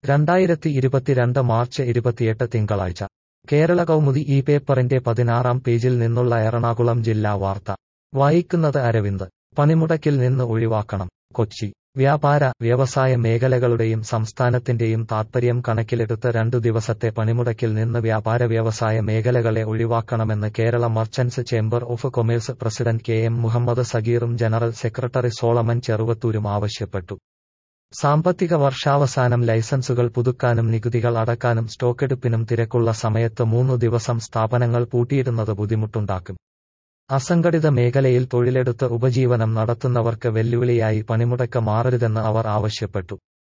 രണ്ടായിരത്തി ഇരുപത്തിരണ്ട് മാർച്ച് ഇരുപത്തിയെട്ട് തിങ്കളാഴ്ച കേരള കൗമുദി ഈ പേപ്പറിന്റെ പതിനാറാം പേജിൽ നിന്നുള്ള എറണാകുളം ജില്ലാ വാർത്ത വായിക്കുന്നത് അരവിന്ദ് പണിമുടക്കിൽ നിന്ന് ഒഴിവാക്കണം കൊച്ചി വ്യാപാര വ്യവസായ മേഖലകളുടെയും സംസ്ഥാനത്തിന്റെയും താൽപര്യം കണക്കിലെടുത്ത് രണ്ടു ദിവസത്തെ പണിമുടക്കിൽ നിന്ന് വ്യാപാര വ്യവസായ മേഖലകളെ ഒഴിവാക്കണമെന്ന് Kerala merchants chamber of commerce president K M Muhammad സഗീറും ജനറൽ സെക്രട്ടറി സോളമൻ ചെറുവത്തൂരും ആവശ്യപ്പെട്ടു സാമ്പത്തിക വർഷാവസാനം ലൈസൻസുകൾ പുതുക്കാനും നികുതികൾ അടക്കാനും സ്റ്റോക്കെടുപ്പിനും തിരക്കുള്ള സമയത്ത് മൂന്നു ദിവസം സ്ഥാപനങ്ങൾ പൂട്ടിയിടുന്നത് ബുദ്ധിമുട്ടുണ്ടാക്കും അസംഘടിത മേഖലയിൽ തൊഴിലെടുത്ത് ഉപജീവനം നടത്തുന്നവർക്ക് വെല്ലുവിളിയായി പണിമുടക്ക് മാറരുതെന്ന് അവർ ആവശ്യപ്പെട്ടു